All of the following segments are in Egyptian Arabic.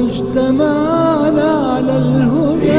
اجتمعنا على الهدى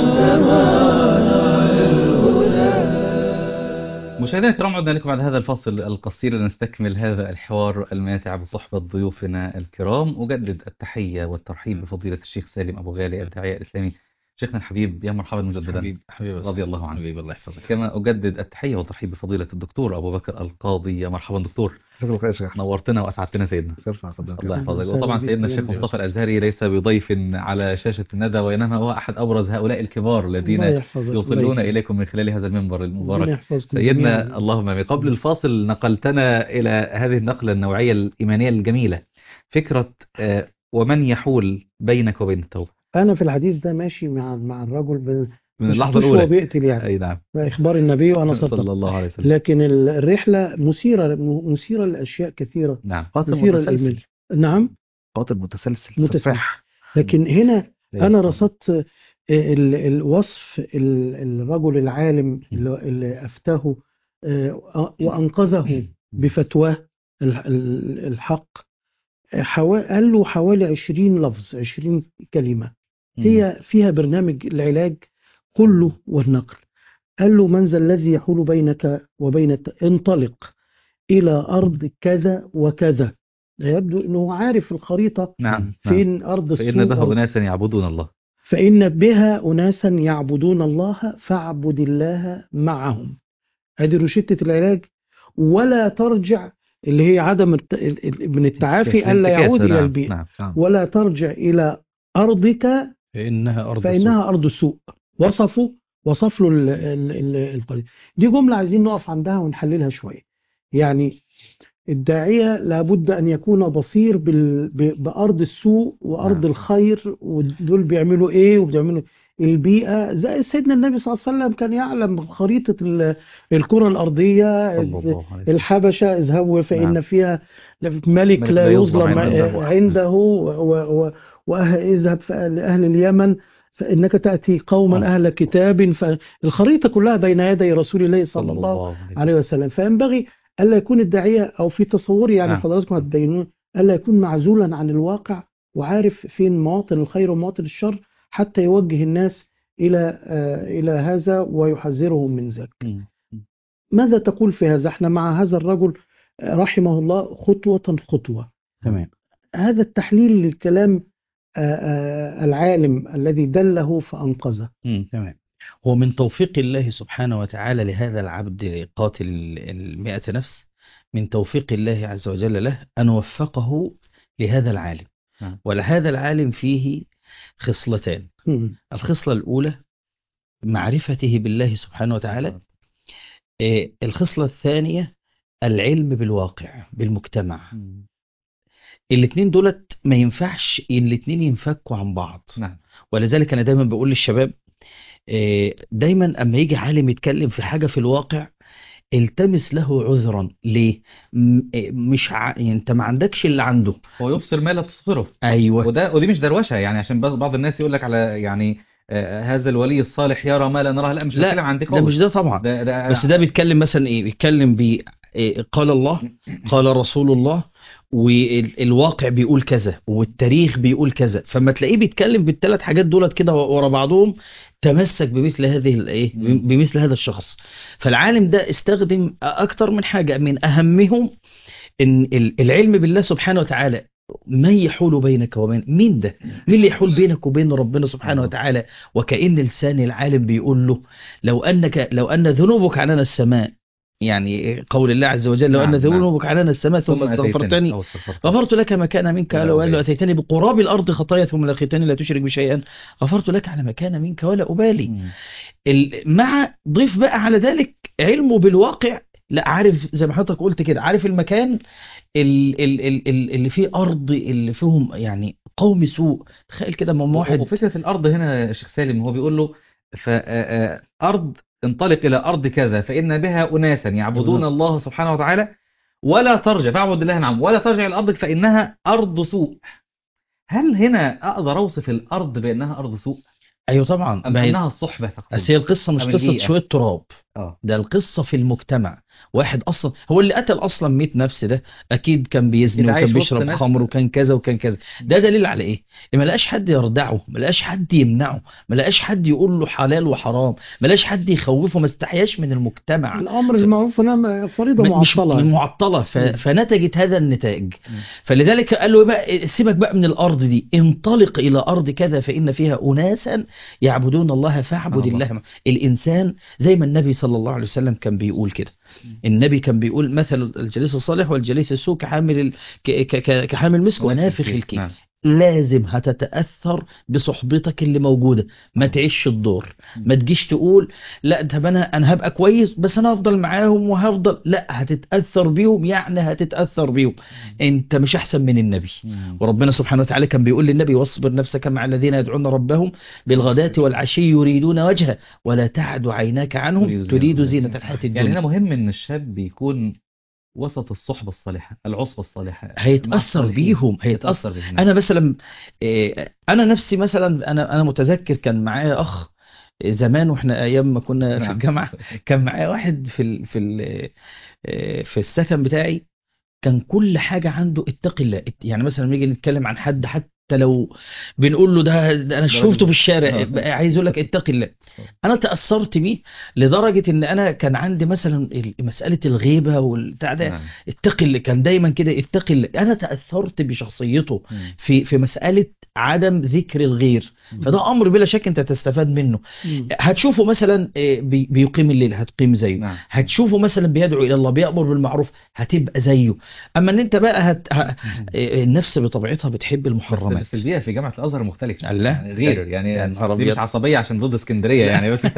مشاهدينا الكرام عدنا لكم بعد هذا الفصل القصير لنستكمل هذا الحوار الماتع بصحبة ضيوفنا الكرام أجدد التحية والترحيب بفضيلة الشيخ سالم أبو غالي الداعية الإسلامي شيخنا الحبيب يا مرحبا مجددا حبيب حبيب رضي الله عنه حبيب الله يحفظك كما أجدد التحية والترحيب بفضيلة الدكتور أبو بكر القاضي يا مرحبا دكتور شكرا لك يا شيخ نورتنا وأسعدتنا سيدنا ارفع فضلك الله يحفظك وسهلا وطبعا بك سيدنا يا الشيخ مرحبا. مصطفى الأزهري ليس بضيف على شاشة الندى وإنما هو أحد أبرز هؤلاء الكبار الذين الله يحفظك يوصلون الله إليكم من خلال هذا المنبر ربنا المبارك يحفظكم سيدنا جميعاً. اللهم امين قبل الفاصل نقلتنا إلى هذه النقلة النوعية الإيمانية الجميلة فكرة آه، ومن يحول بينك وبين التوبة انا في الحديث ده ماشي مع مع الرجل ب- من ما اللحظة شفتوش هو الأولى بيقتل يعني أي نعم اخبار النبي وانا صلى صدق الله عليه وسلم لكن ال- الرحله مثيره مثيره لاشياء كثيره نعم قاتل مثيره متسلسل للإيمان نعم قاتل متسلسل متسلسل. سفاح لكن هنا لا انا يستطيع. رصدت ال- الوصف ال- الرجل العالم اللي اللي افتاه آه، وانقذه بفتواه ال- ال- الحق حوا- قال له حوالي 20 لفظ 20 كلمه هي فيها برنامج العلاج كله والنقل قال له من ذا الذي يحول بينك وبين الت- انطلق إلى أرض كذا وكذا ده يبدو أنه عارف الخريطة نعم نعم. فين أرض السوء فإن به وأرض- أناسا يعبدون الله فإن بها أناسا يعبدون الله فاعبد الله معهم هذه روشتة العلاج ولا ترجع اللي هي عدم الت... ال- ال- من التعافي ألا الانتكاسة، يعود إلى نعم، البيئة نعم ولا ترجع إلى أرضك فإنها أرض فإنها أرض سوء وصفوا وصف له ال- ال- ال- القرية دي جملة عايزين نقف عندها ونحللها شوية يعني الداعية لابد أن يكون بصير بال- ب- بأرض السوء وأرض نعم. الخير ودول بيعملوا إيه وبيعملوا البيئة زي سيدنا النبي صلى الله عليه وسلم كان يعلم خريطة ال- الكرة الأرضية صلى الله عليه وسلم الحبشة اذهبوا فإن نعم. فيها ملك ملك لا لا يظلم يظلم عنده. عنده و- و- واذهب لأهل اليمن فإنك تأتي قوما آه. أهل كتاب فالخريطة كلها بين يدي رسول الله صلى الله عليه وسلم. عليه وسلم فينبغي ألا يكون الداعية أو في تصوري يعني نعم. حضراتكم هتبينون ألا يكون معزولا عن الواقع وعارف فين مواطن الخير ومواطن الشر حتى يوجه الناس إلى آه، إلى هذا ويحذرهم من ذلك مم. ماذا تقول في هذا احنا مع هذا الرجل آه، رحمه الله خطوة خطوة تمام هذا التحليل للكلام آه، آه، العالم الذي دله فأنقذه مم. تمام هو من توفيق الله سبحانه وتعالى لهذا العبد قاتل المئة نفس من توفيق الله عز وجل له أن وفقه لهذا العالم نعم. ولهذا العالم فيه خصلتان مم. الخصلة الأولى معرفته بالله سبحانه وتعالى آه، الخصلة الثانية العلم بالواقع بالمجتمع مم. الاثنين دولت ما ينفعش الاثنين ينفكوا عن بعض نعم ولذلك انا دايما بقول للشباب آه، دايما اما يجي عالم يتكلم في حاجه في الواقع التمس له عذرا ليه م- آه، مش ع... يعني انت ما عندكش اللي عنده هو يبصر ما لا تبصره ايوه وده ودي مش دروشه يعني عشان بعض بعض الناس يقول لك على يعني آه، هذا الولي الصالح يرى ما لا نراه لا مش لا، بتكلم عن دي ده خالص مش ده طبعا ده ده بس ده بيتكلم مثلا ايه بيتكلم ب إيه، قال الله قال رسول الله والواقع بيقول كذا والتاريخ بيقول كذا فما تلاقيه بيتكلم بالثلاث حاجات دولت كده ورا بعضهم تمسك بمثل هذه الايه مم. بمثل هذا الشخص فالعالم ده استخدم اكتر من حاجه من اهمهم ان ال- العلم بالله سبحانه وتعالى من يحول بينك وبين مين ده مين اللي يحول بينك وبين ربنا سبحانه الله. وتعالى وكأن لسان العالم بيقول له لو أنك لو أن ذنوبك عنان السماء يعني قول الله عز وجل لو نعم، أن نعم. ذنوبك عنان السماء ثم أتيتني استغفرتني أو استغفرت. غفرت لك ما كان منك لا ولا أبالي. أتيتني بقراب الأرض خطايا ثم لقيتني لا تشرك بشيئا غفرت لك على ما كان منك ولا أبالي مم. ال- مع ضيف بقى على ذلك علمه بالواقع لا عارف زي ما حضرتك قلت كده عارف المكان ال- ال- ال- ال- اللي فيه أرض اللي فيهم يعني قوم سوء تخيل كده لما واحد وفكرة الأرض هنا يا شيخ سالم هو بيقول له فأرض انطلق إلى أرض كذا فإن بها أناسا يعبدون الله. الله سبحانه وتعالى ولا ترجع فاعبد الله نعم ولا ترجع إلى أرضك فإنها أرض سوء هل هنا أقدر أوصف الأرض بأنها أرض سوء أيوه طبعا أم ما هي- أنها الصحبة تقصد؟ بس هي القصة مش أم قصة البيئة؟ شوية تراب اه ده القصة في المجتمع واحد أصلا هو اللي قتل أصلا 100 نفس ده أكيد كان بيزني أكيد عايش وكان وسط بيشرب ناس- خمر وكان كذا وكان كذا ده دليل على إيه؟ ما لقاش حد يردعه ما لقاش حد يمنعه ما لقاش حد يقول له حلال وحرام ما لقاش حد يخوفه ما استحياش من المجتمع الامر المعروف هنا فريضه م- مش معطله معطلة ف... مم. فنتجت هذا النتاج فلذلك قال له بقى سيبك بقى من الأرض دي انطلق إلى أرض كذا فإن فيها أناسا يعبدون الله فاعبد الله. الله الإنسان زي ما النبي صلى الله عليه وسلم كان بيقول كده النبي كان بيقول مثل الجليس الصالح والجليس السوء كحامل ال... ك... ك... ك- كحامل مسك ونافخ الكيك نعم. لازم هتتأثر بصحبتك اللي موجودة ما تعيش الدور ما تجيش تقول لا طب انا انا هبقى كويس بس انا هفضل معاهم وهفضل لا هتتأثر بيهم يعني هتتأثر بيهم انت مش احسن من النبي مم. وربنا سبحانه وتعالى كان بيقول للنبي واصبر نفسك مع الذين يدعون ربهم بالغداة والعشي يريدون وجهه ولا تعد عيناك عنهم تريد زينة تريد الحياة. زينة الحياة يعني الدنيا هنا مهم ان الشاب يكون وسط الصحبة الصالحة العصبة الصالحة مع هيتأثر الصالحين. بيهم هيتأثر بيهم انا مثلا إيه، انا نفسي مثلا انا انا متذكر كان معايا اخ زمان واحنا ايام ما كنا في نعم. الجامعه كان معايا واحد في ال في ال آه، في السكن بتاعي كان كل حاجه عنده اتقي الله يعني مثلا لما نيجي نتكلم عن حد حتى لو بنقول له ده, ده انا شفته راجل. في الشارع آه. بقى عايز يقول لك اتقي الله انا تاثرت بيه لدرجه ان انا كان عندي مثلا ال- مساله الغيبه والبتاع ده نعم. اتقي الله كان دايما كده اتقي الله انا تاثرت بشخصيته مم. في في مساله عدم ذكر الغير فده امر بلا شك انت تستفاد منه مم. هتشوفه مثلا آه، بي- بيقيم الليل هتقيم زيه نعم هتشوفه مثلا بيدعو الى الله بيامر بالمعروف هتبقى زيه اما ان انت بقى هت... ه... آه، النفس بطبيعتها بتحب بس المحرمات بس البيئة في جامعة الأزهر مختلفة الله. يعني غير يعني يا نهار دي أبيض. مش عصبية عشان ضد اسكندرية يعني بس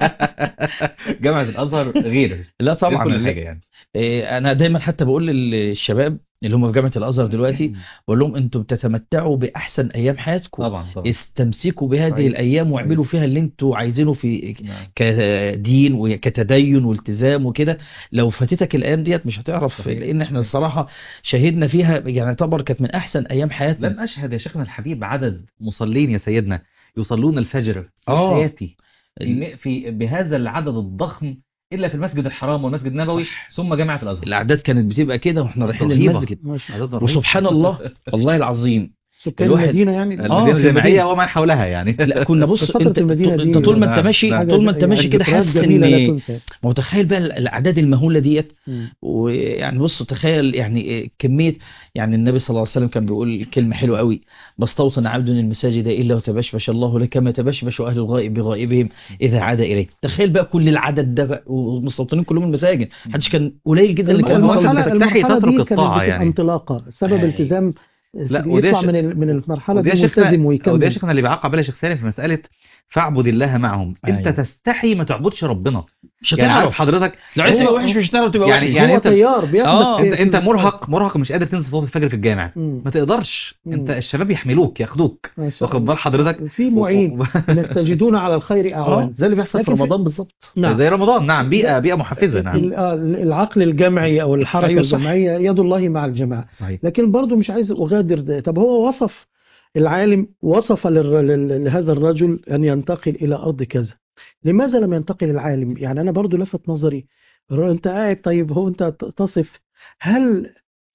جامعة الأزهر غير لا غير طبعا كل لا. حاجة يعني آه، انا دايما حتى بقول للشباب اللي هم في جامعه الازهر دلوقتي بقول لهم انتم بتتمتعوا باحسن ايام حياتكم طبعا طبعا استمسكوا بهذه صحيح. الايام واعملوا فيها اللي انتوا عايزينه في نعم. كدين وكتدين والتزام وكده لو فاتتك الايام ديت مش هتعرف صحيح. لان احنا الصراحه شهدنا فيها يعني يعتبر كانت من احسن ايام حياتنا لم أشهد يا شيخنا الحبيب عدد مصلين يا سيدنا يصلون الفجر في آه. حياتي في, في بهذا العدد الضخم إلا في المسجد الحرام والمسجد النبوي صح. ثم جامعة الأزهر الاعداد كانت بتبقى كده واحنا رايحين رهيبة. المسجد ما شاء الله. عدد رهيب. وسبحان الله والله العظيم سكان الواحد- المدينه يعني آه، المدينة في الجامعية المدينة. ومن حولها يعني لا كنا بص فترة انت المدينة انت دي طول ما انت نعم، ماشي نعم. طول ما انت ماشي كده ذكريات حاسس جميلة لا ان تنسى ما هو تخيل بقى الاعداد المهوله ديت مم. ويعني بص تخيل يعني إيه كميه يعني النبي صلى الله عليه وسلم كان بيقول كلمه حلوه قوي بستوطن عبد المساجد الا وتبشبش الله لك كما تبشبش اهل الغائب بغائبهم اذا عاد اليه تخيل بقى كل العدد ده ومستوطنين كلهم المساجد محدش كان قليل جدا اللي كان المرحلة- بيصلي المرحلة- المساجد. تستحي تترك دي كانت الطاعة بتبقى يعني. انطلاقه سبب أي. التزام لا، وده يطلع ش- من ال- من المرحله وده دي يا شيخنا ملتزم وده يا ويكمل شيخنا اللي بيعقب عليه شيخ سالم في مسألة فاعبد الله معهم انت أيوة. تستحي ما تعبدش ربنا مش يعني عارف هتعرف حضرتك لو عايز هو- تبقى وحش مش هتعرف تبقى يعني- وحش يعني هو أنت- طيار بياخدك آه، في- انت, في انت المرحلة. مرهق مرهق مش قادر تنزل صلاه الفجر في الجامع مم. ما تقدرش مم. انت الشباب يحملوك ياخدوك ما شاء واخد الله. بال حضرتك في معين انك تجدون على الخير اعوان زي اللي بيحصل في لكن في- رمضان بالظبط نعم زي رمضان نعم بيئه بيئه محفزه نعم ال- آه، العقل الجمعي او الحركه أيوة صح. الجماعيه يد الله مع الجماعه صحيح لكن برضو مش عايز اغادر ده. طب هو وصف العالم وصف للر- لل- لهذا الرجل ان ينتقل الى ارض كذا لماذا لم ينتقل العالم يعني انا برضو لفت نظري الر- انت قاعد طيب هو انت ت- تصف هل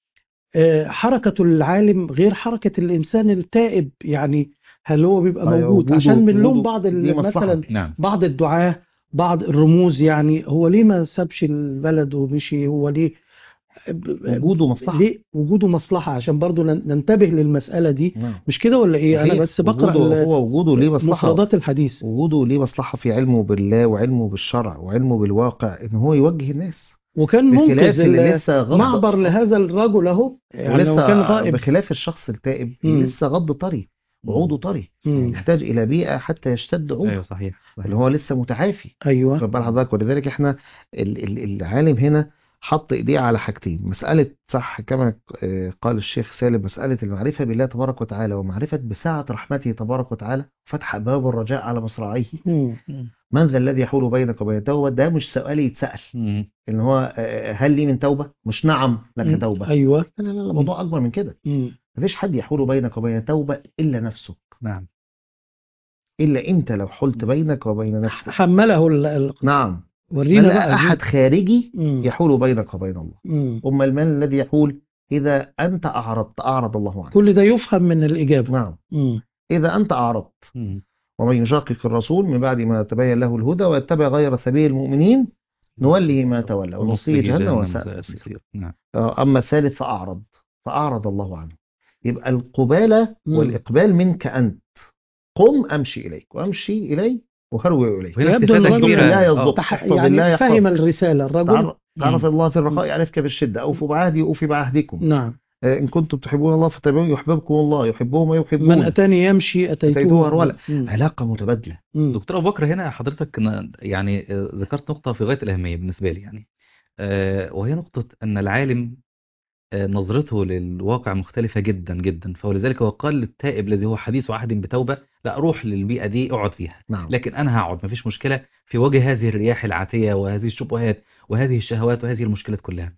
آه، حركة العالم غير حركة الإنسان التائب يعني هل هو بيبقى أيوة، موجود وجوده- عشان بنلوم وجوده بعض ال- دي مصلحة. مثلا نعم بعض الدعاة بعض الرموز يعني هو ليه ما سابش البلد ومشي هو ليه وجوده مصلحة ليه وجوده مصلحة عشان برضو نن- ننتبه للمسألة دي نعم. مش كده ولا ايه انا صحيح. بس بقرأ وجوده ال- هو وجوده ليه مصلحة مفردات الحديث وجوده ليه مصلحة في علمه بالله وعلمه بالشرع وعلمه بالواقع ان هو يوجه الناس وكان بخلاف منقذ اللي ال- لسه غض معبر لهذا الرجل اهو يعني لو ولسه كان غائب بخلاف الشخص التائب مم. لسه غض طري وعوده طري مم. يحتاج الى بيئة حتى يشتد عوده ايوه صحيح صحيح اللي هو لسه متعافي ايوه واخد بال حضرتك ولذلك احنا ال- ال- العالم هنا حط ايديه على حاجتين مسألة صح كما آه، قال الشيخ سالم مسألة المعرفة بالله تبارك وتعالى ومعرفة بسعة رحمته تبارك وتعالى فتح أبواب الرجاء على مصراعيه مم. من ذا الذي يحول بينك وبين التوبة ده مش سؤال يتسأل مم. ان هو آه، هل لي من توبة مش نعم لك توبة ايوه لا لا لا الموضوع أكبر من كده مم. مفيش حد يحول بينك وبين التوبة إلا نفسك نعم إلا أنت لو حلت بينك وبين نفسك حمله ال- ال- نعم ما ورينا لا بقى أحد خارجي مم. يحول بينك وبين الله مم. أما المال الذي يحول إذا أنت أعرضت أعرض الله عنك كل ده يفهم من الإجابة نعم مم. إذا أنت أعرضت مم. ومن يشاقق الرسول من بعد ما تبين له الهدى ويتبع غير سبيل المؤمنين نوله ما تولى ونصيه جهنم وساءت مصيره نعم آه، أما الثالث فأعرض فأعرض الله عنه يبقى القبالة مم. والإقبال منك أنت قم أمشي إليك وأمشي إلي وهروي إليك وهنا يبدو استفادة إن كبيرة الرجل لا آه. يصدق. تح... احفظ الله يعني يحفظ. فهم الرسالة الرجل تعرف, تعرف الله في الرخاء يعرفك بالشدة أوفوا بعهدي أوفي بعهدكم نعم آه، إن كنتم تحبون الله فاتبعوني يحببكم الله يحبهم من ويحبون أتاني يمشي أتيته أتيته هرولا. مم. علاقة متبادلة مم. دكتور ابو بكر هنا حضرتك ن- يعني آه، ذكرت نقطه في غايه الاهميه بالنسبه لي يعني آه، وهي نقطه ان العالم آه، نظرته للواقع مختلفه جدا جدا فولذلك هو قال للتائب الذي هو حديث عهد بتوبه لا روح للبيئه دي اقعد فيها نعم لكن انا هقعد مفيش مشكله في وجه هذه الرياح العاتيه وهذه الشبهات وهذه الشهوات وهذه المشكلات كلها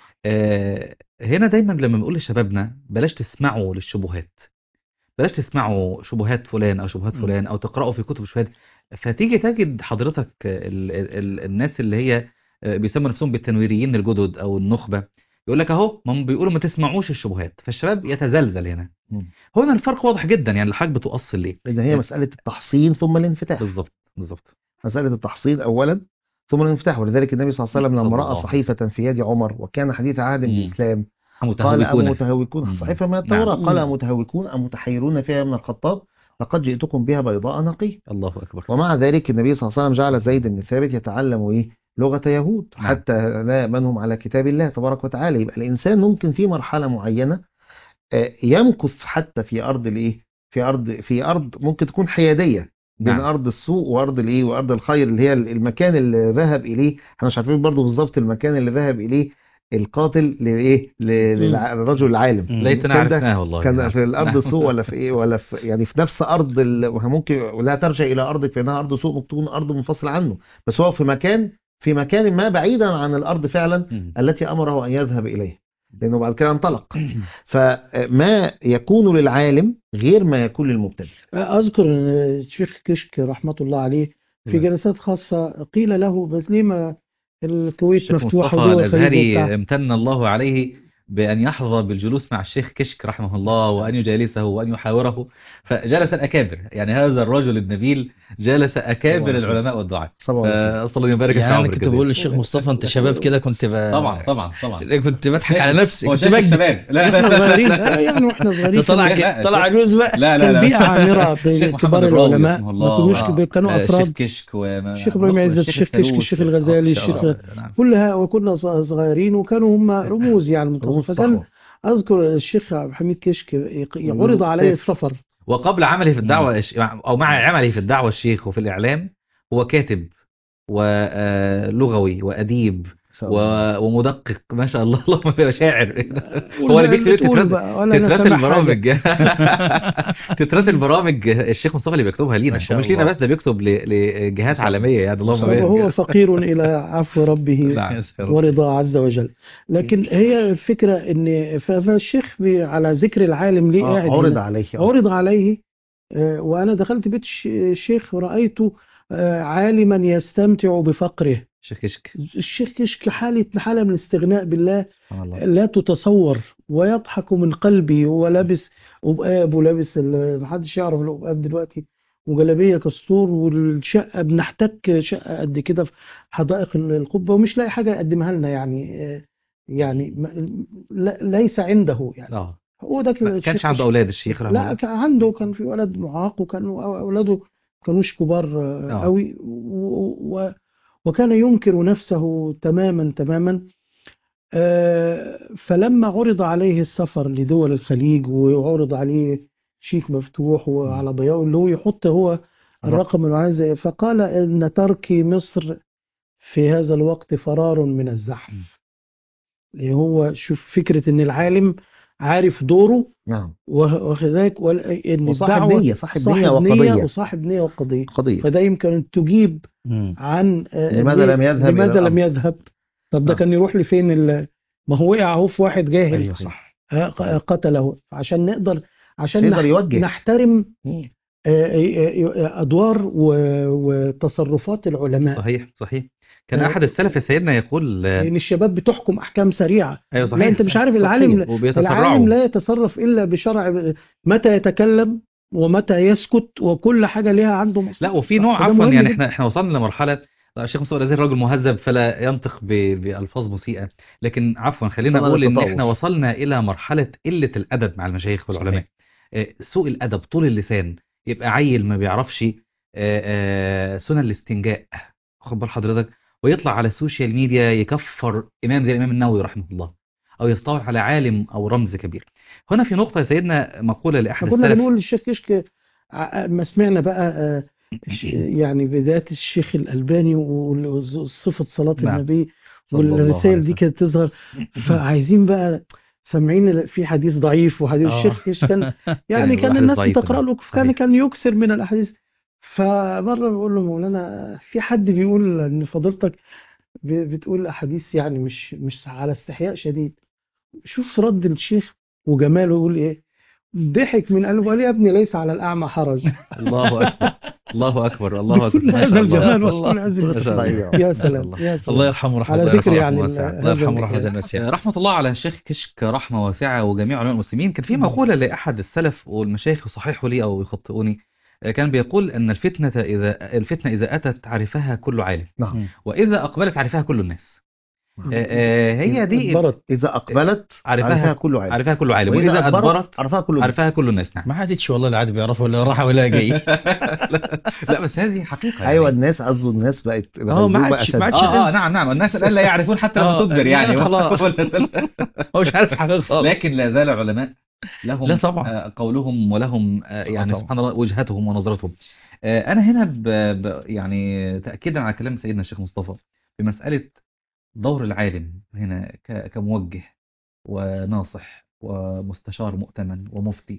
آه، هنا دايما لما بنقول لشبابنا بلاش تسمعوا للشبهات بلاش تسمعوا شبهات فلان او شبهات م. فلان او تقراوا في كتب شبهات فتيجي تجد حضرتك ال ال الناس اللي هي آه، بيسموا نفسهم بالتنويريين الجدد او النخبه يقول لك اهو ما هم بيقولوا ما تسمعوش الشبهات فالشباب يتزلزل هنا م. هنا الفرق واضح جدا يعني الحاج بتؤصل ليه إذا هي مسألة التحصين ثم الانفتاح بالظبط بالظبط مسألة التحصين أولا ثم الانفتاح ولذلك النبي صلى الله عليه وسلم صلى لما الله رأى عليه صحيفة في يد عمر وكان حديث عهد مم. بالإسلام قال متهوكون أمتهوكون مم. صحيفة من التوراة نعم. قال مم. أمتهوكون أم متحيرون فيها من الخطاب لقد جئتكم بها بيضاء نقي الله اكبر ومع ذلك النبي صلى الله عليه وسلم جعل زيد بن ثابت يتعلم إيه لغة يهود نعم. حتى لا يأمنهم على كتاب الله تبارك وتعالى يبقى الإنسان ممكن في مرحلة معينة آه، يمكث حتى في أرض الإيه في أرض في أرض ممكن تكون حيادية بين نعم. أرض السوء وأرض الإيه وأرض الخير اللي هي المكان اللي ذهب إليه احنا مش عارفين برضه بالظبط المكان اللي ذهب إليه القاتل لإيه ل- للع- للرجل العالم مم. ليتنا كان ده عرفناه والله كان نعم. في الارض نعم. سوء ولا في ايه ولا في يعني في نفس ارض ال... وهي ممكن لا ترجع الى ارضك فانها ارض سوء ممكن تكون ارض منفصله عنه بس هو في مكان في مكان ما بعيدا عن الارض فعلا مم. التي امره ان يذهب اليه لانه بعد كده انطلق فما يكون للعالم غير ما يكون للمبتدئ أذكر أن الشيخ كشك رحمة الله عليه في نعم. جلسات خاصة قيل له بس ليه ما الكويت الشيخ مفتوحة مصطفى ودول الخليج الازهري وبتاع امتن الله عليه بأن يحظى بالجلوس مع الشيخ كشك رحمه الله وأن يجالسه وأن يحاوره فجلس الأكابر يعني هذا الرجل النبيل جالس أكابر الله العلماء والدعاء صلى الله عليه وسلم فأسأل الله يبارك في يعني انا عمرك كنت كده. بقول للشيخ مصطفى انت شباب كده كنت ب... طبعا طبعا طبعا كنت بضحك على نفسي هو كنت شايف بكذب الشباب لا لا احنا لا صغيرين لا آه، يعني واحنا صغيرين ده طلع كان- لا، كده طلع الشيخ- عجوز بقى لا لا كان لا بيئة عامرة الشيخ بين محمد كبار الراوي العلماء رحمه ما الله كانوش آه. كانوا آه، أفراد الشيخ كشك وما الشيخ إبراهيم عزت، الشيخ كشك، الثالوث. الشيخ الغزالي، آه، الشيخ- آه، نعم. كلها وكنا ص- صغيرين وكانوا هم رموز يعني رموز المنتصف فكان صحوة. أذكر الشيخ عبد الحميد كشك يق- يعرض عليه سيف. السفر وقبل عمله في الدعوة الش- أو مع عمله في الدعوة الشيخ وفي الإعلام هو كاتب ولغوي وأديب و- ومدقق ما شاء الله اللهم بيبقى شاعر هو اللي بيكتب تقول تترات بقى ولا أنا تترات سامع حاجة. البرامج تترات البرامج الشيخ مصطفى اللي بيكتبها لينا ما شاء ومش لينا الله. بس ده بيكتب ل- لجهات عالمية يعني اللهم وهو بارك فقير إلى عفو ربه نعم. ورضا عز وجل لكن هي الفكرة ان ف- فالشيخ بي- على ذكر العالم ليه آه، قاعد عرض هنا. عليه آه. عرض عليه آه، وانا دخلت بيت الش- الشيخ رأيته آه، عالما يستمتع بفقره شيخ كشك الشيخ كشك حالة حالة من الاستغناء بالله سبحان الله لا تتصور ويضحك من قلبي وهو لابس أبقاب ولابس ال- محدش يعرف الأبقاب دلوقتي وجلابية كستور والشقة بنحتك شقة قد كده في حدائق القبة ومش لاقي حاجة يقدمها لنا يعني آه، يعني ما- لا- ليس عنده يعني اه هو ده كده ما كانش الشيخ عنده كشك. أولاد الشيخ رحمه لا الله كان عنده كان في ولد معاق وكانوا أولاده كانوش كبار آه، آه. قوي و- و- وكان ينكر نفسه تماما تماما آه، فلما عرض عليه السفر لدول الخليج وعرض عليه شيك مفتوح وعلى ضياء اللي هو يحط هو الرقم اللي عايز فقال ان ترك مصر في هذا الوقت فرار من الزحف اللي هو شوف فكرة ان العالم عارف دوره نعم وكذلك وال- ان وصاحب الدعوة نية صاحب نية صاحب نية وقضية وصاحب نية وقضية قضية فده يمكن أن تجيب مم. عن آه، لماذا ليه- لم يذهب لماذا إلى لم الأمر؟ يذهب طب ده نعم. كان يروح لفين ال- ما هو وقع اهو في واحد جاهل ايوه صح آه، ق- قتله عشان نقدر عشان يقدر نح- يوجه نحترم مم. آه، آه، آه، ادوار و- وتصرفات العلماء صحيح صحيح كان آه. احد السلف يا سيدنا يقول آه، لان الشباب بتحكم احكام سريعه ايوه صحيح لا انت مش عارف صحيح. العالم وبيتسرعوا العالم لا يتصرف الا بشرع متى يتكلم ومتى يسكت وكل حاجه ليها عنده لا مصلحه وفي نوع فده عفوا مهم يعني جدا. احنا احنا وصلنا لمرحله لا، الشيخ مصطفى الازهري راجل مهذب فلا ينطق ب- بالفاظ مسيئه لكن عفوا خلينا وصلنا نقول ان للتطور. احنا وصلنا الى مرحله قله الادب مع المشايخ والعلماء آه، سوء الادب طول اللسان يبقى عيل ما بيعرفش آه، آه، سنن الاستنجاء واخد بال حضرتك ويطلع على السوشيال ميديا يكفر امام زي الامام النووي رحمه الله او يستطاع على عالم او رمز كبير هنا في نقطه يا سيدنا مقوله لاحد احنا كنا السلف بنقول للشيخ كشك ع- ما سمعنا بقى آه، ش- يعني بداية الشيخ الألباني وصفة صلاة نعم. النبي صلى الله عليه والرسائل دي وسلم. كانت تظهر فعايزين بقى سامعين في حديث ضعيف وحديث آه. الشيخ كشك كان يعني يعني كان الواحد الناس ضعيف بتقرأ ده. له كان صحيح. كان يكسر من الأحاديث فمرة بقول له مولانا في حد بيقول إن فضيلتك ب- بتقول أحاديث يعني مش مش على استحياء شديد شوف رد الشيخ وجماله يقول إيه ضحك من قلبه قال يا ابني ليس على الأعمى حرج الله اكبر الله اكبر الله اكبر بكل ما شاء هذا الله. الجمال والله. وكل هذه ما شاء الله. الإصلاحية. يا ما شاء سلام الله. يا سلام الله يرحمه رحمه على الله ذكر رحمة يعني واسعة. ال- الله هذا يرحمه ال- رحمه واسعه رحمة الله على الشيخ كشك رحمة واسعة وجميع علماء المسلمين كان في مقولة لأحد السلف والمشايخ يصححوا لي أو يخطئوني كان بيقول أن الفتنة إذا الفتنة إذا أتت عرفها كل عالم نعم وإذا أقبلت عرفها كل الناس آه، آه، هي دي اتبرت. إذا أقبلت عرفها- عرفها كل عالم عرفها كل عالم وإذا وإذا أدبرت عرفها كل الناس. عرفها كل الناس نعم ما عادتش والله لا عاد بيعرفوا ولا راح ولا جاي لا, لا بس هذه حقيقة أيوة يعني. الناس قصده الناس بقت أهو ما الغيبوبة عادش- أشد. ما عادش اه اه الناس- نعم نعم الناس الآن لا يعرفون حتى لما آه، تجبر لا، يعني خلاص. هو مش عارف حاجه خالص لكن لا زال علماء لهم لا طبعا. آه، قولهم ولهم آه، يعني طبعا. سبحان الله وجهتهم ونظرتهم آه، انا هنا ب ب يعني تاكيدا على كلام سيدنا الشيخ مصطفى بمساله دور العالم هنا ك- كموجه وناصح ومستشار مؤتمن ومفتي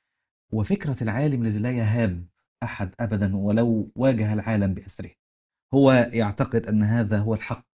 وفكره العالم الذي لا يهاب احد ابدا ولو واجه العالم باسره هو يعتقد ان هذا هو الحق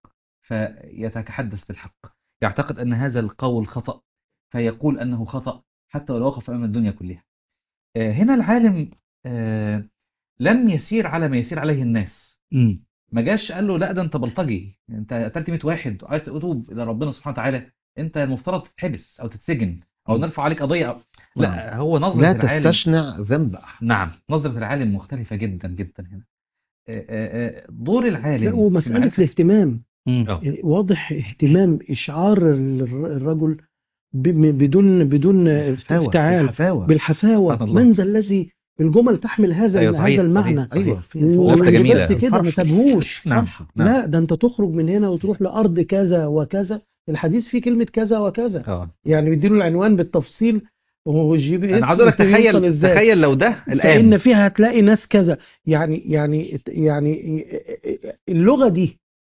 فيتحدث بالحق يعتقد ان هذا القول خطأ فيقول أنه خطأ حتى ولو وقف أمام الدنيا كلها آه، هنا العالم آه، لم يسير على ما يسير عليه الناس مم. ما جاش قال له لا ده انت بلطجي انت قتلت 100 واحد وعايز تتوب الى ربنا سبحانه وتعالى انت المفترض تتحبس او تتسجن او مم. نرفع عليك قضيه أو... لا هو نظره لا العالم تستشنع ذنب أحد نعم نظره العالم مختلفه جدا جدا هنا آه، آه، آه، دور العالم لا في ومسألة معرفة- الاهتمام مم. آه. واضح اهتمام إشعار الر- الرجل ب- بدون بدون الحفاوة افتعال الحفاوة بالحفاوة سبحان الله. من ذا الذي الجمل تحمل هذا أيوة صحيح، هذا المعنى صحيح، صحيح. أيوة في لفتة ومش جميلة. بس كده ما سابهوش نعم نعم لا ده انت تخرج من هنا وتروح لأرض كذا وكذا الحديث فيه كلمة كذا وكذا اه يعني بيديله العنوان بالتفصيل وهو الجي بي اس انا عاوز اقول لك يوصل تخيل ازاي تخيل لو ده فإن الان فيها هتلاقي ناس كذا يعني يعني يعني اللغة دي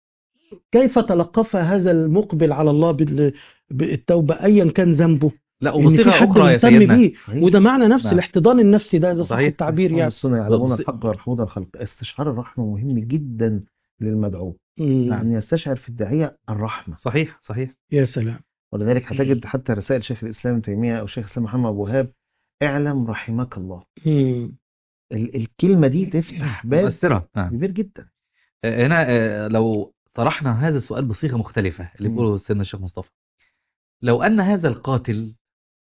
كيف تلقفها هذا المقبل على الله بال- بالتوبة أيا كان ذنبه لا إن في وبصيغه حد اخرى يا مهتم سيدنا بيه صحيح. وده معنى نفس نعم. الاحتضان النفسي ده إذا صح صحيح. التعبير أهل يعني السنة يعلمون بس- الحق ويرحمون الخلق استشعار الرحمة مهم جدا للمدعو مم. أن يستشعر في الداعية الرحمة صحيح صحيح يا سلام ولذلك هتجد حتى رسائل شيخ الإسلام ابن تيمية أو شيخ الإسلام محمد أبو وهاب اعلم رحمك الله مم. ال- الكلمة دي تفتح باب مؤثره نعم كبير جدا آه، هنا آه، لو طرحنا هذا السؤال بصيغة مختلفة اللي مم. بيقوله سيدنا الشيخ مصطفى لو أن هذا القاتل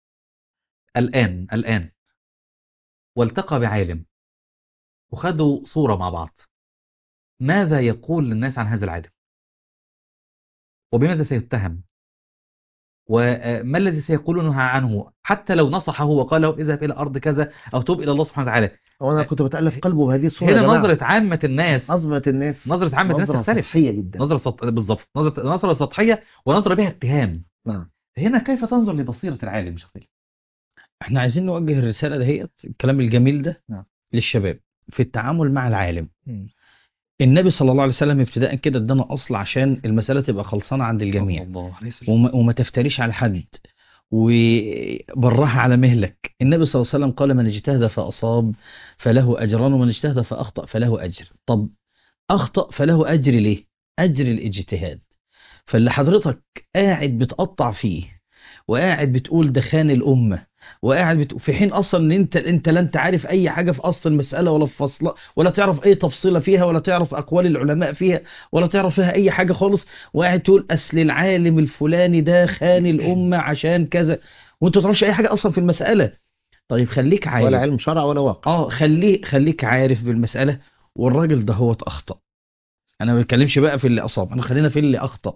الآن الآن والتقى بعالم وخدوا صورة مع بعض ماذا يقول للناس عن هذا العالم وبماذا سيتهم وما الذي سيقولونه عنه حتى لو نصحه وقال له اذهب إلى أرض كذا أو توب إلى الله سبحانه وتعالى أو أنا كنت بتألف قلبه بهذه الصورة يا هنا جماعة. نظرة عامة الناس نظرة الناس نظرة عامة الناس نظرة تختلف سطحية جدا نظرة سط... بالظبط نظرة نظرة سطحية ونظرة بها اتهام نعم هنا كيف تنظر لبصيرة العالم شخصيا احنا عايزين نوجه الرسالة دهيت الكلام الجميل ده نعم. للشباب في التعامل مع العالم النبي صلى الله عليه وسلم ابتداء كده ادانا اصل عشان المسألة تبقى خلصانة عند الجميع الله عليه وسلم وما, وما تفتريش على حد وبرها على مهلك النبي صلى الله عليه وسلم قال من اجتهد فأصاب فله أجران ومن اجتهد فأخطأ فله أجر طب أخطأ فله أجر ليه أجر الاجتهاد فاللي حضرتك قاعد بتقطع فيه وقاعد بتقول ده خان الأمة وقاعد بت... في حين اصلا ان انت انت لا انت عارف اي حاجه في اصل المساله ولا في فصل ولا تعرف اي تفصيله فيها ولا تعرف اقوال العلماء فيها ولا تعرف فيها اي حاجه خالص وقاعد تقول اصل العالم الفلاني ده خان الامه عشان كذا وانت ما تعرفش اي حاجه اصلا في المساله طيب خليك عارف ولا علم شرع ولا واقع اه خليه خليك عارف بالمسألة والراجل ده هو أخطأ أنا ما بتكلمش بقى في اللي أصاب أنا خلينا في اللي أخطأ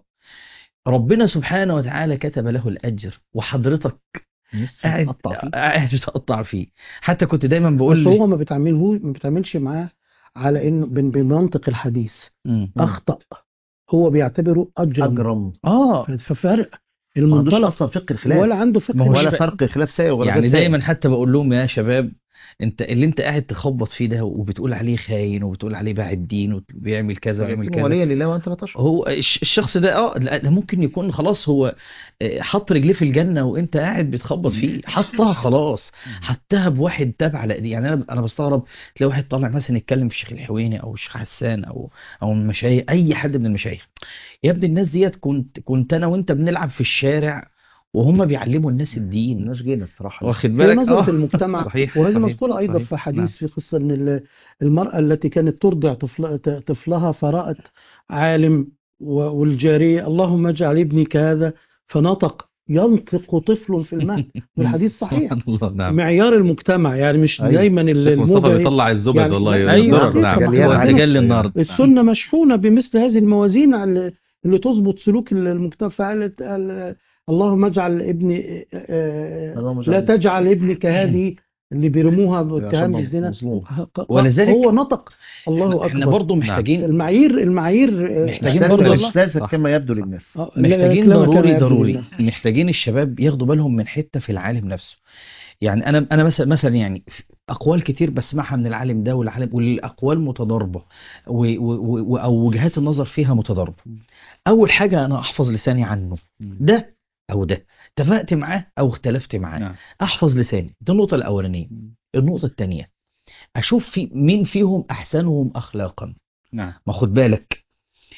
ربنا سبحانه وتعالى كتب له الأجر وحضرتك لسه قاعد مقطع فيه قاعد بتقطع فيه حتى كنت دايما بقول بس لي هو ما بتعمله ما بتعملش معاه على انه بن- بمنطق الحديث مم. اخطا هو بيعتبره اجرم اجرم اه ففرق ما عندوش المنطلق اصلا فقه الخلاف ولا عنده فقه ما هوش ولا فا- فرق خلاف سائغ ولا يعني غير سائغ. دايما حتى بقول لهم يا شباب انت اللي انت قاعد تخبط فيه ده وبتقول عليه خاين وبتقول عليه باع الدين وبيعمل كذا وبيعمل كذا وليا لله وانت لا تشعر هو الش- الشخص ده اه لا ده ممكن يكون خلاص هو آه، حط رجليه في الجنه وانت قاعد بتخبط فيه حطها خلاص حطها بواحد تابع على ايديه يعني انا انا بستغرب تلاقي واحد طالع مثلا يتكلم في الشيخ الحويني او الشيخ حسان او او من المشايخ اي حد من المشايخ يا ابني الناس ديت كنت كنت انا وانت بنلعب في الشارع وهم بيعلموا الناس الدين الناس جينا الصراحه واخد في بالك نظرة اه المجتمع صحيح، وهذه صحيح، مذكورة أيضا صحيح. في حديث نعم. في قصة أن ال- المرأة التي كانت ترضع طفل- ت- طفلها فرأت عالم و- والجارية اللهم اجعل ابني كهذا فنطق ينطق طفل في المهد والحديث صحيح سبحان الله نعم معيار المجتمع يعني مش أيوة. دايما ال- الشيخ مصطفى الموجة بيطلع الزبد يعني- والله لا، أيوة. الضرر، نعم جاليات وانت عايز- جاي لي النهارده السنة مشحونة بمثل هذه الموازين اللي اللي تظبط سلوك المجتمع فقالت قال- اللهم اجعل ابني آه، اللهم لا اجعل- تجعل ابنك هذه اللي بيرموها باتهام عشان بالزنا مظلوم. ولذلك هو نطق الله احنا اكبر برضه محتاجين المعايير المعايير آه، محتاجين مش برضه لازم- الله. مش لازم صح. كما يبدو للناس آه، لا- لا، محتاجين كلامك ضروري أنا يبدو ضروري لله. محتاجين الشباب ياخدوا بالهم من حته في العالم نفسه يعني انا انا مثلا مثلا يعني في اقوال كتير بسمعها من العالم ده والعالم والاقوال متضاربه و- و- و- او وجهات النظر فيها متضاربه اول حاجه انا احفظ لساني عنه ده او ده اتفقت معاه او اختلفت معاه نعم. احفظ لساني دي النقطه الاولانيه النقطه الثانيه اشوف في مين فيهم احسنهم اخلاقا نعم ما خد بالك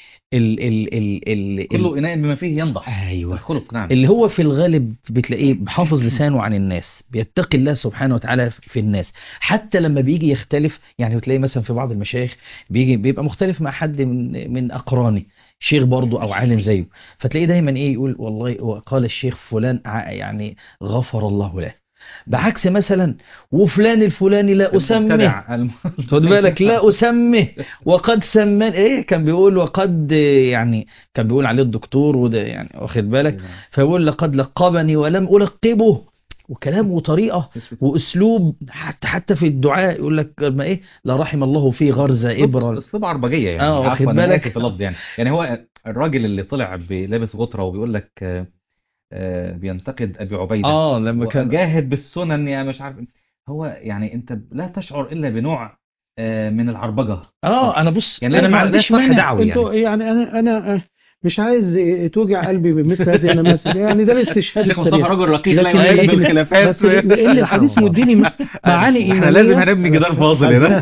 ال ال ال ال, ال كل اناء بما فيه ينضح ايوه الخلق نعم اللي هو في الغالب بتلاقيه حافظ لسانه عن الناس بيتقي الله سبحانه وتعالى في الناس حتى لما بيجي يختلف يعني بتلاقي مثلا في بعض المشايخ بيجي بيبقى مختلف مع حد من من اقراني شيخ برضه او عالم زيه فتلاقيه دايما ايه يقول والله وقال الشيخ فلان ع- يعني غفر الله له بعكس مثلا وفلان الفلاني لا اسمه المبتدع، الم- خد بالك لا اسمه وقد سمان ايه كان بيقول وقد يعني كان بيقول عليه الدكتور وده يعني واخد بالك فيقول لقد لقبني ولم ألقبه وكلام وطريقة وأسلوب حتى حتى في الدعاء يقول لك ما إيه لا رحم الله فيه غرزة إبرة اسلوب عربجيه يعني آه، واخد عفواً، أنا بالك؟ آسف في اللفظ يعني يعني هو الراجل اللي طلع بلابس غطره وبيقول لك آه، آه، بينتقد ابي عبيده آه لما كان جاهد بالسنن يا مش عارف هو يعني انت لا تشعر الا بنوع آه، من العربجه آه أنا بص يعني أنا لا- ما لا عنديش صح مانع دعوي يعني انتوا يعني انا انا آه، مش عايز توجع قلبي بمثل هذه النماذج يعني ده الاستشهاد الشيخ مصطفى السريع رجل رقيق لا لكن يحب لكن الخلافات بس لان الحديث مديني معاني احنا لازم ايمانيه هنبني جدار فاصل هنا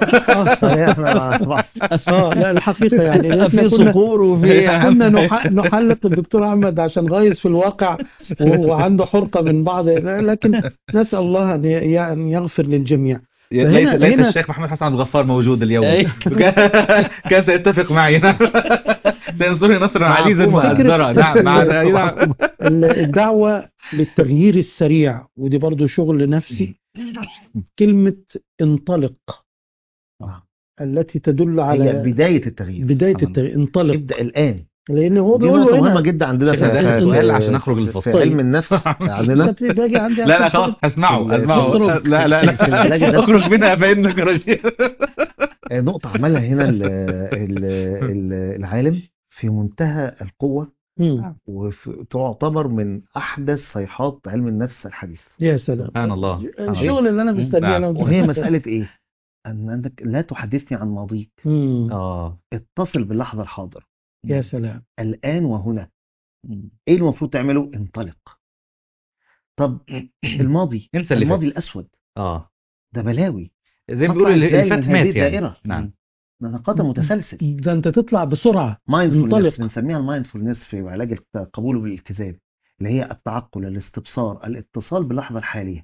اه لا الحقيقه يعني في احنا كنا صخور وفي كنا نح- نحلق الدكتور احمد عشان غايز في الواقع و- وعنده حرقه من بعض لكن نسال الله ان ي- ان يغفر للجميع ليت فهنا- ليت هنا- الشيخ محمد حسن عبد الغفار موجود اليوم أيوة. كان- كان سيتفق معي نعم سينصرني نصرا مع عزيزا حكومة. مؤزرا نعم مع أي نعم. ال- الدعوه للتغيير السريع ودي برضو شغل نفسي كلمه انطلق نعم. التي تدل هي على بداية التغيير بدايه سبحان التغيير انطلق ابدأ الآن لان هو دي بيقول نقطة له مهمة هنا جدا عندنا شيخ في, ده في, سؤال في, عشان نخرج في, للفصل. في علم النفس عندنا أنت باجي عندي لا لا آخر خلاص سؤال. هسمعه هسمعه اخرج. لا لا في العلاج لا النفسي. اخرج منها فانك رشيد آه، نقطة عملها هنا ال ال ال العالم في منتهى القوة مم. وتعتبر من أحدث صيحات علم النفس الحديث يا سلام سبحان الله سبحان الله. الشغل اللي انا مستنيه نعم. انا وأنت. وهي مسألة إيه؟ أن أنك لا تحدثني عن ماضيك مم. اه اتصل باللحظة الحاضرة يا سلام الآن وهنا إيه المفروض تعمله؟ انطلق طب الماضي انسى اللي الماضي الأسود اه ده بلاوي زي ما قطع بيقولوا اللي إزاي اللي من فات هذه مات يعني الدائرة؟ نعم ده نقاط متسلسل ده انت تطلع بسرعه مايندفولنس انطلق. بنسميها المايندفولنس في علاج القبول بالالتزام اللي هي التعقل الاستبصار الاتصال باللحظه الحاليه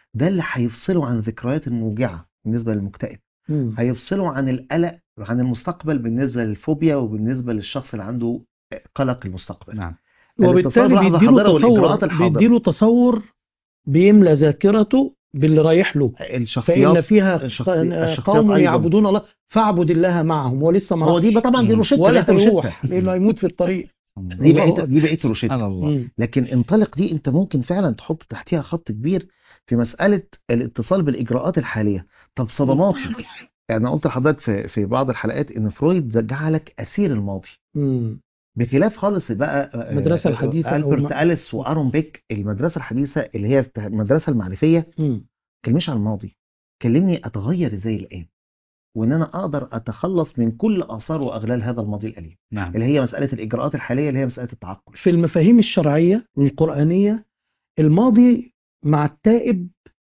ده اللي هيفصله عن الذكريات الموجعة بالنسبة للمكتئب مم. هيفصله عن القلق عن المستقبل بالنسبة للفوبيا وبالنسبة للشخص اللي عنده قلق المستقبل نعم الاتصال وبالتالي بلحظة بيديله حاضرة والإجراءات تصور الحاضرة. بيديله تصور بيملى ذاكرته باللي رايح له فإن الشخصيات فيها الشخصي- الشخصيات قوم أيضاً. يعبدون الله فاعبد الله معهم هو لسه ما هو دي راحش. بقى طبعا دي مم. روشته ولا لا روشته هيروح لانه هيموت في الطريق دي الله بقت دي بقت روشته سبحان الله مم. لكن انطلق دي انت ممكن فعلا تحط تحتها خط كبير في مسألة الاتصال بالإجراءات الحالية طب صدماتي يعني أنا قلت لحضرتك في في بعض الحلقات ان فرويد جعلك اسير الماضي مم. بخلاف خالص بقى آه، المدرسة آه، الحديثة أو ألبرت الم- أليس وأرون بيك المدرسة الحديثة اللي هي بتاع- المدرسة المعرفية مم. كلمش عن الماضي كلمني أتغير إزاي الآن وإن أنا أقدر أتخلص من كل آثار وأغلال هذا الماضي الأليم نعم اللي هي مسألة الإجراءات الحالية اللي هي مسألة التعقل في المفاهيم الشرعية القرآنية الماضي مع التائب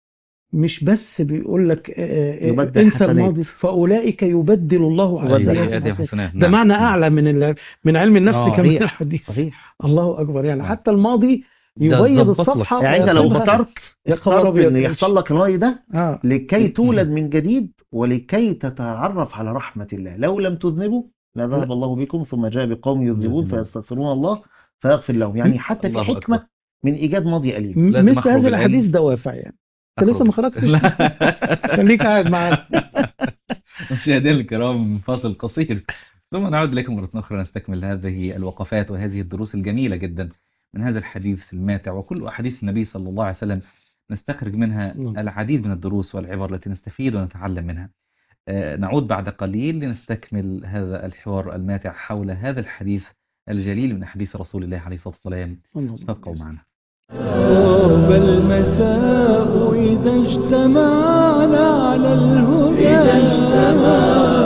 مش بس بيقول لك آه، آه، يبدل انسى حسنات. الماضي فأولئك يبدل الله على يبدل سيئاتهم سيئاتهم حسنات. حسنات ده نعم. معنى نعم. أعلى من ال- من علم النفس آه، كمان صحيح. الحديث صحيح الله أكبر يعني نعم. حتى الماضي ده يبيض اتظبط لك. الصفحة يعني أنت لو ويصيبها- بطرت يا خبر اخترت أبيض إن يحصل لك الماضي ده آه. لكي تولد من جديد ولكي تتعرف على رحمة الله لو لم تذنبوا لذهب الله بكم ثم جاء بقوم يذنبون يذنبون. فيستغفرون الله فيغفر لهم يعني حتى في الله حكمة أكبر. من إيجاد ماضي أليم م- لازم مثل أخرج هذا العلم. الحديث دوافع يعني انت لسه ما خرجتش لا. خليك قاعد معانا مشاهدينا الكرام فاصل قصير ثم نعود إليكم مرة أخرى نستكمل هذه الوقفات وهذه الدروس الجميلة جدا من هذا الحديث الماتع وكل أحاديث النبي صلى الله عليه وسلم نستخرج منها نعم. العديد من الدروس والعبر التي نستفيد ونتعلم منها آه، نعود بعد قليل لنستكمل هذا الحوار الماتع حول هذا الحديث الجليل من أحاديث رسول الله عليه الصلاة والسلام فابقوا معنا قرب المساء إذا اجتمعنا على الهدى إذا اجتمعنا